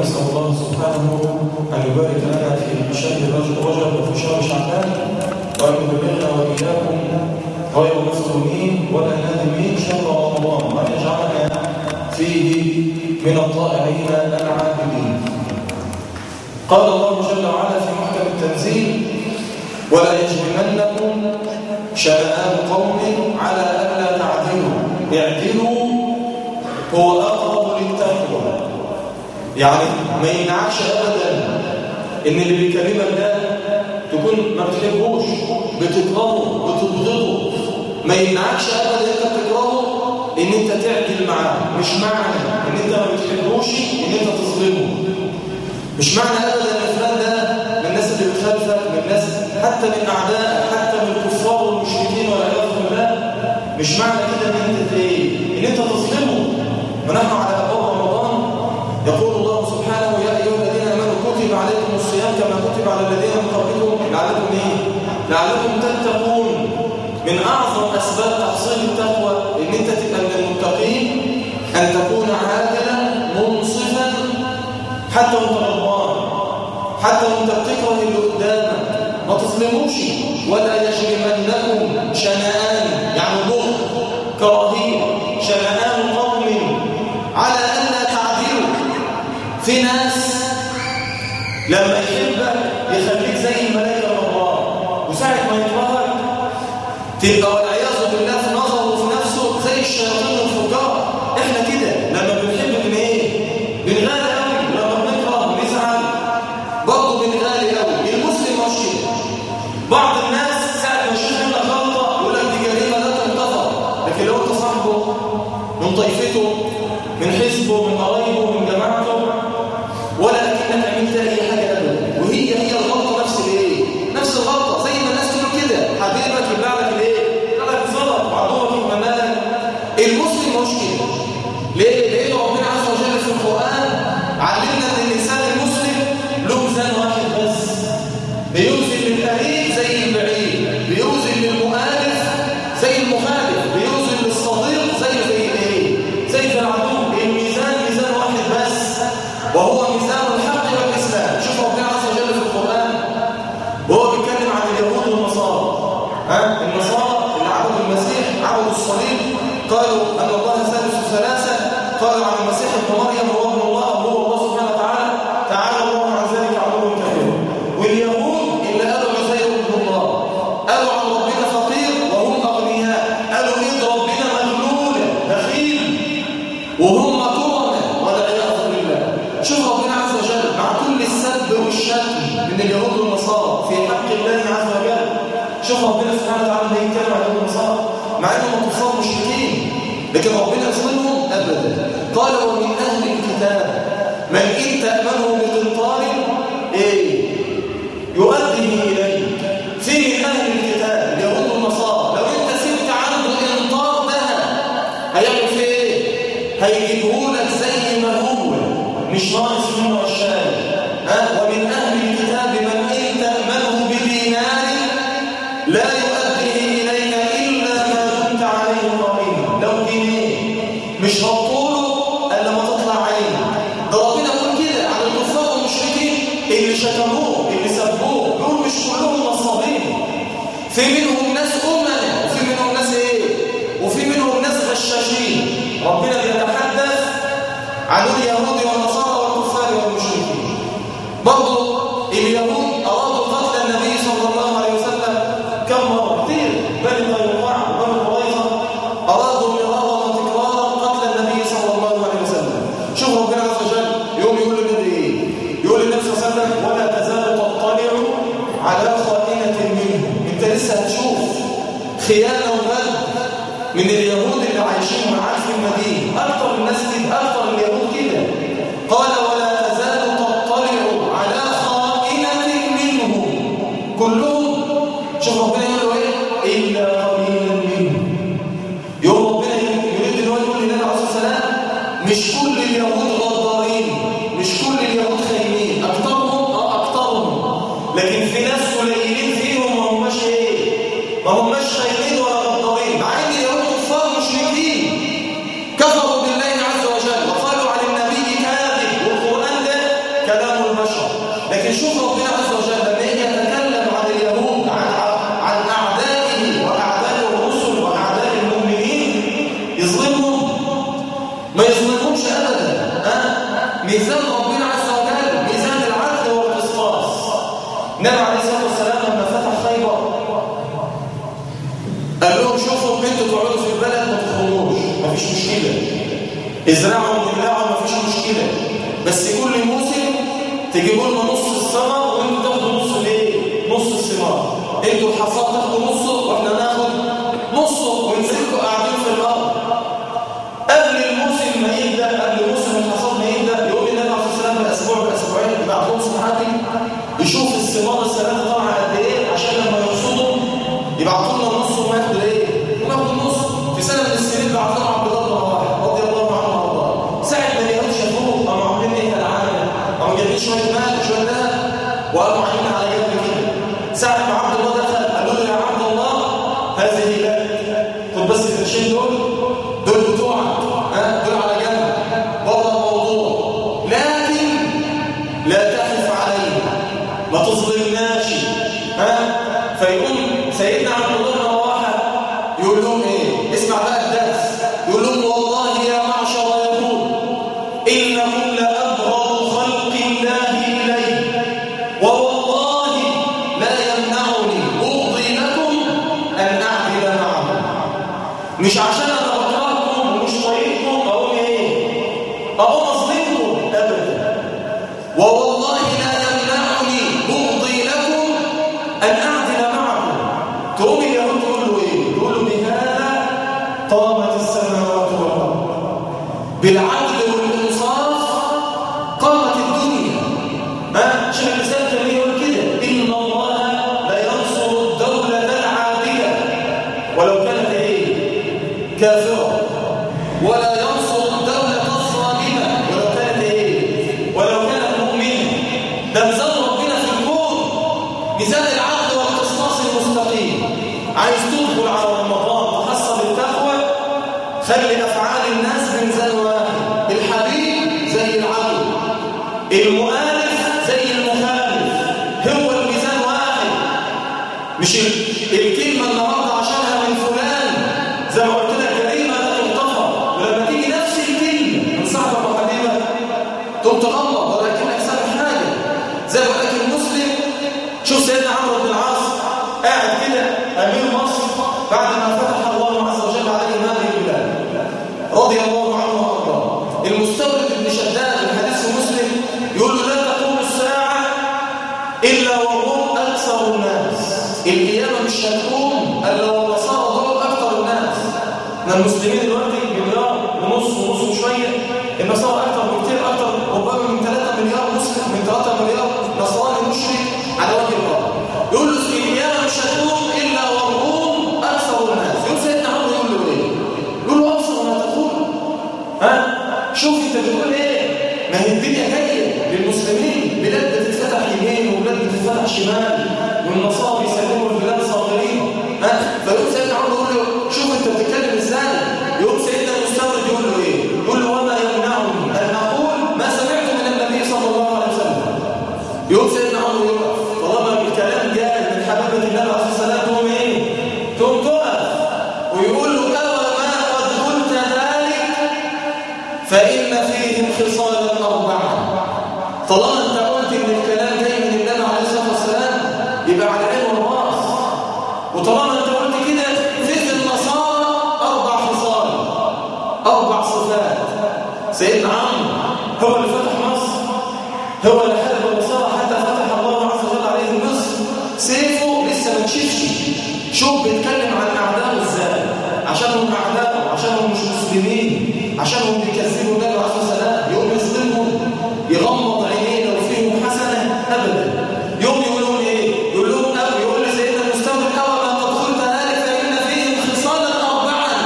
نسأل الله سبحانه أن يبارك لنا في شهر رجب وفي شهر شعبان وأن يبلغنا وإياكم غير مفتونين ولا نادمين شهر رمضان وأن يجعلنا فيه من الطائعين العابدين قال الله جل وعلا في محكم التنزيل ولا يجرمنكم شنآن قوم على ألا تعدلوا اعدلوا هو أقرب للتقوى يعني ما يمنعكش أبدا إن اللي بيكلمك ده تكون ما بتحبوش بتكرهه بتبغضه ما يمنعكش أبدا إن أنت بتكرهه إن أنت تعدل معاه مش معنى إن أنت ما بتحبوش إن أنت تظلمه مش معنى أبدا إن فلان ده من الناس اللي بتخالفك من الناس حتى من أعدائك حتى من الكفار والمشركين والعياذ بالله مش معنى كده إن أنت إيه إن أنت تظلمه ونحن على أبواب رمضان يقول الله سبحانه يا أيها الذين آمنوا كتب عليكم الصيام كما كتب على الذين من قبلكم لعلكم إيه؟ لعلكم تتقون من أعظم أسباب تحصيل التقوى إن أنت تبقى من المتقين أن تكون عادلا منصفا حتى وأنت غضبان حتى وأنت بتكره اللي قدامك ما تظلموش ولا يجرمنكم شنآن يعني بغض كراهيه شنآن قوم على ألا تعدلوا في ناس لما يحبك يخليك زي الملائكة الله وساعة ما يكرهك تبقى والعياذ بالله في نظره وفي نفسه زي الشياطين الفجار احنا كده لما بنحب من ايه بنغالي قوي لما بنكره بنزعل برضه بنغالي قوي المسلم مش كده بعض الناس ساعة ما يشوف منك غلطة يقول لك دي جريمة لا تنتظر لكن لو انت صاحبه من طائفته من حزبه من قرايبه من جماعته ولا اكنك عملت اي حاجه ابدا وهي هي الغلطه نفس الايه نفس الغلطه زي ما الناس تقول كده حبيبك يبلع لك الايه يبلع لك زلط وعدوك يتمنى لك المسلم مش كده ليه لان ربنا عز وجل في القران علمنا ان الانسان المسلم له ميزان واحد بس بيوزن للقريب زي البعيد بيوزن للمؤلف زي المخالف بيوزن للصديق زي زي الايه زي في العدو الميزان ميزان واحد بس وهو ميزان الحق والاسلام شوف ربنا عز وجل في القران وهو بيتكلم عن اليهود والنصارى ها النصارى اللي عبدوا المسيح عبدوا الصليب قالوا ان الله ثالث ثلاثه قالوا عن المسيح ابن مريم هو ابن الله وهو الله سبحانه وتعالى تعالى الله عن ذلك عدو كبير واليهود اللي قالوا عزير ابن الله قالوا عن ربنا فقير وهم اغنياء قالوا ايد ربنا مغلوله بخيل وهم كرمه والعياذ بالله شوف ربنا عز وجل مع كل السب والشتم من اليهود والنصارى في حق الله عز وجل شوف ربنا سبحانه وتعالى ليه يتكلم عن اليهود والنصارى مع انهم كفار مشركين لكن ربنا يظلمهم ابدا قال ومن اهل الكتاب من ان تامنه بقنطار ايه يؤديه اليك في من اهل الكتاب اليهود والنصارى لو انت سبت عنده انطار ذهب هيعمل في ايه هيجيبه لك زي ما هو مش ناقص منه الشاي ها ومن اهل الكتاب من ان تامنه بدينار لا يؤديه اليك الا ما كنت عليه قائما لو جنيه مش هتطوله الا ما تطلع عينه ده ربنا يقول كده على الكفار والمشركين اللي شتموه اللي سبوه دول مش كلهم نصابين في منهم ناس امنه وفي منهم ناس ايه وفي منهم ناس غشاشين ربنا بيتحدث عن اليهود والنصارى والكفار والمشركين برضه اليهود ارادوا قتل النبي صلى الله عليه وسلم كم مره كتير بني قينقاع وبني قريظه ارادوا مرارا وتكرارا قتل النبي صلى الله عليه وسلم شوف ربنا عز وجل يوم يقول للنبي ايه يقول للنبي صلى الله عليه وسلم ولا تزال تطلع على خائنه منهم انت لسه هتشوف خيانه وغدر من اليهود اللي عايشين معاه في المدينه اكتر الناس كده اكتر اليهود كده قال ولا تزال تطلع على خائنه منهم كلهم شوف ربنا يقول له ايه الا قليلا منهم يوم ربنا يريد ان هو يقول للنبي عليه الصلاه والسلام مش كل اليهود غدارين مش كل اليهود خاينين اكترهم اه اكترهم لكن في ناس قليلين فيهم ما هماش ايه ما هماش خاينين ولا غدارين مع ان اليهود كفار مشركين كفروا بالله عز وجل وقالوا عن النبي كاذب والقران ده لكن شوف ربنا عز وجل لما يجي يتكلم عن اليهود عن عن اعدائه واعداء الرسل واعداء المؤمنين يظلمهم ما يظلمهمش ابدا ها ميزان ربنا عز وجل ميزان العدل والقسطاس النبي عليه الصلاه والسلام لما فتح خيبر قال لهم شوفوا انتوا تقعدوا في البلد ما تخرجوش مفيش مشكله ازرعوا وابلعوا مفيش مشكله بس كل موسم تجيبوا لنا نص الثمر وانتوا تاخدوا نص الايه نص الثمار انتوا الحصاد تاخدوا نصه واحنا ناخد نصه ونسيبكم قاعدين في الارض قبل الموسم ما يبدا قبل موسم الحصاد ما يبدا يقول النبي عليه الصلاه والسلام باسبوع باسبوعين يبعت لهم صحابي يشوف الثمار السنه دي طالعه قد ايه عشان لما يحصدوا يبعتوا لنا النص وياخدوا ايه؟ وياخدوا النص في سنه من السنين بعت لهم عبد الله بن رواحه رضي الله عنه وارضاه ساعه ما اليهود شافوه قاموا عاملين ايه كالعاده؟ قاموا جايبين شويه مال وشويه ذهب وقاموا عاملين على جنب كده ساعه ما عبد الله دخل قالوا له يا عبد الله هذه لك خد بس القرشين دول دول بتوعك ها دول على جنب بره الموضوع لكن لا تحف علينا ما تظلمناش ها فيقول سيدنا عبد الله بن رواحه يقول لهم ايه اسمع بقى الدرس يقول لهم والله يا معشر يهود انكم لابغض خلق الله الي ووالله لا يمنعني بغضي لكم ان اعدل معكم مش عشان انا بكرهكم ومش طايقكم اقوم ايه اقوم اظلمكم ابدا ووالله لا يمنعني بغضي لكم ان اعدل معكم تقوم اليهود تقول له ايه تقول له بهذا قامت السماوات والارض بالعدل والانصاف قامت الدنيا ها شيخ الاسلام كان يقول كده ان الله لا ينصر الدوله العادله ولو كانت ايه كافره ولا ينصر الدوله الظالمه ولو كانت ايه ولو كانت مؤمنه ده ميزان ربنا في الكون ميزان العدل والقسطاس المستقيم عايز تدخل على رمضان تحصل التقوى خلي افعال الناس بميزان واحد الحبيب زي العدو المؤلف زي المخالف هو الميزان واحد مش ال- الكلمه النهارده عشانها من فلان زي ما قلت لك جريمه لا تغتفر ولما تيجي نفس الكلمه من صاحبك وحبيبك تقوم تغلط ولكنك سامح حاجه زي ما قال لك المسلم شوف سيدنا عمرو بن العاص قاعد كده امير مصر بعد ما فتح الله عز وجل عليه هذه البلاد رضي الله عنه وارضاه المستورد بن شداد الحديث في مسلم يقول له لا تقوم الساعه الا وهم اكثر الناس القيامه مش هتقوم الا والنصارى دول اكثر الناس احنا المسلمين دلوقتي مليار ونص ونص وشويه النصارى اكثر بكتير اكثر ربما من 3 مليار مسلم من 3 مليار نصراني مشرك على وجه الارض يقول له القيامه مش هتقوم الا والروم اكثر الناس يقول سيدنا عمرو يقول له ايه؟ يقول له ابصر ما تقول ها شوف انت بتقول ايه ما هي الدنيا جايه للمسلمين بلاد بتتفتح يمين وبلاد بتتفتح شمال والنصارى بيسلموا البلاد صاغرين ها فيقول سيدنا عمرو يقول له شوف انت بتتكلم ازاي يقول سيدنا المستورد يقول له ايه يقول له وما يمنعني ان اقول ما سمعت من النبي صلى الله عليه وسلم يقول سيدنا عمرو يقف طالما الكلام جاي من حبيبه النبي عليه الصلاه والسلام تقوم ايه تقوم تقف ويقول له أو ما قد قلت ذلك فإن فيهم خصالا أربعة طالما أنت قلت إن الكلام جاي من النبي عليه الصلاة والسلام يبقى على العين والراس وطالما أنت قلت كده في في النصارى أربع خصال أربع صفات سيدنا عمرو هو اللي فتح مصر هو اللي حارب النصارى حتى فتح الله عز وجل عليه مصر سيفه لسه ما نشفش شوف بيتكلم عن اعدائه ازاي عشانهم اعداء عشانهم مش مسلمين عشانهم بيكذبوا النبي عليه الصلاه والسلام يقوم يظلمهم يغمض عينيه لو فيهم حسنه ابدا يوم يقول لهم ايه يقول لهم أو يقول لسيدنا المستوى الاول ما قد قلت ذلك فان فيهم خصالا اربعا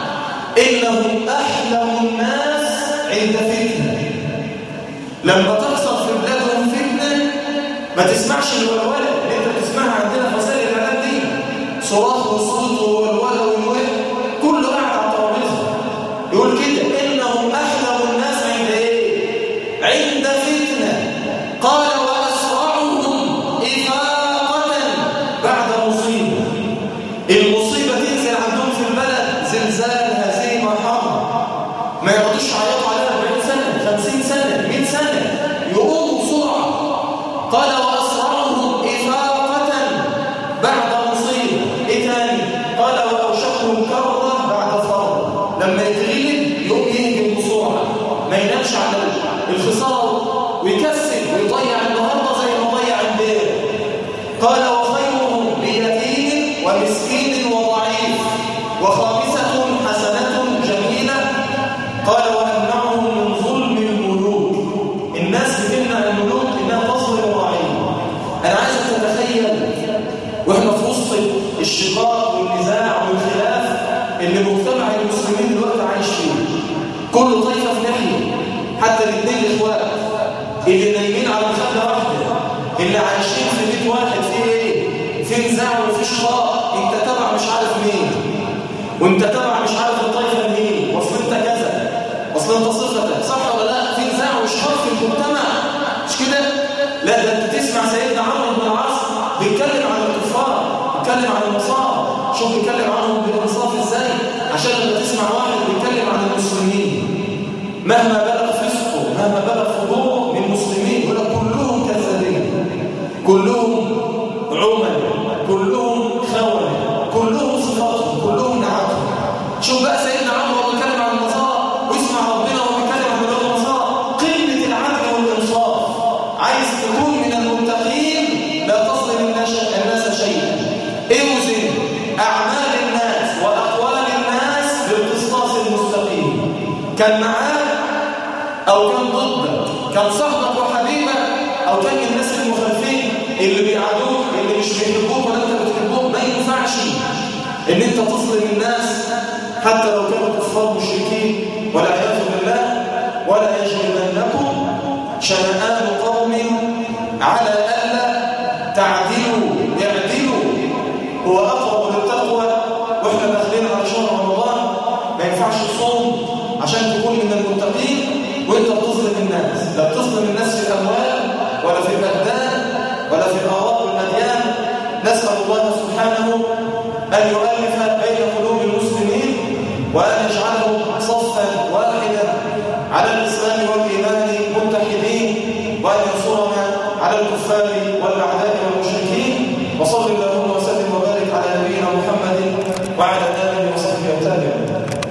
انهم احلم الناس عند فتنه لما تحصل في بلادهم فتنه ما تسمعش الولوله اللي انت بتسمعها عندنا في وسائل الاعلام دي صراخ وصوت والوله والوه كله قاعد على الترابيزه يقول كده انهم احلم الناس عند ايه عند فتنه قال واسرار ويكسل ويضيع النهارده زي ما ضيع امبارح قال وخيرهم ليتيم ومسكين وضعيف وخامسة حسنة جميلة قال وأمنعهم من ظلم الملوك الناس بتمنع الملوك إنها تظلم ضعيف أنا عايزك تتخيل وإحنا في وسط الشقاق والنزاع والخلاف اللي مجتمع المسلمين دلوقتي عايش فيه كل طائفة في ناحية حتى الاثنين اخوات اللي نايمين على مخده واحده اللي عايشين في بيت واحد فيه ايه في نزاع وفي شقاق انت تبع مش عارف مين وانت تبع مش عارف الطائفه مين واصل انت كذا اصل انت صفتك صح ولا لا في نزاع وشقاق في المجتمع مش كده لا ده انت تسمع سيدنا عمرو بن العاص بيتكلم عن الكفار بيتكلم عن النصارى شوف بيتكلم عنهم بالانصاف ازاي عشان لما تسمع واحد بيتكلم عن المسلمين مهما بلغ فسقه مهما بلغ فضوله من مسلمين يقول لك كلهم كذابين كلهم عمل كلهم خون كلهم صفاتهم كلهم نعاتهم شوف بقى سيدنا عمرو وهو بيتكلم عن النصارى واسمع ربنا وهو بيتكلم عن النصارى قمه العدل والانصاف عايز تكون من المتقين لا تظلم الناس الناس شيئا اوزن اعمال الناس واقوال الناس بالقسطاس المستقيم كان معاك او كان ضدك كان صاحبك وحبيبك او كان من الناس المخالفين اللي بيعادوك اللي مش بيحبوك ولا انت بتحبوك ما ينفعش ان انت تظلم الناس حتى لو كانوا كفار مشركين والعياذ بالله ولا يجرمنكم شنآن قوم على الا تعدلوا اعدلوا هو اقرب للتقوى واحنا داخلين على شهر رمضان ما ينفعش تصوم عشان تكون من المتقين وانت بتظلم الناس لا بتظلم الناس في الاموال ولا في الابدان ولا في الاراء والاديان نسال الله سبحانه ان يؤلف بين قلوب المسلمين وان يجعل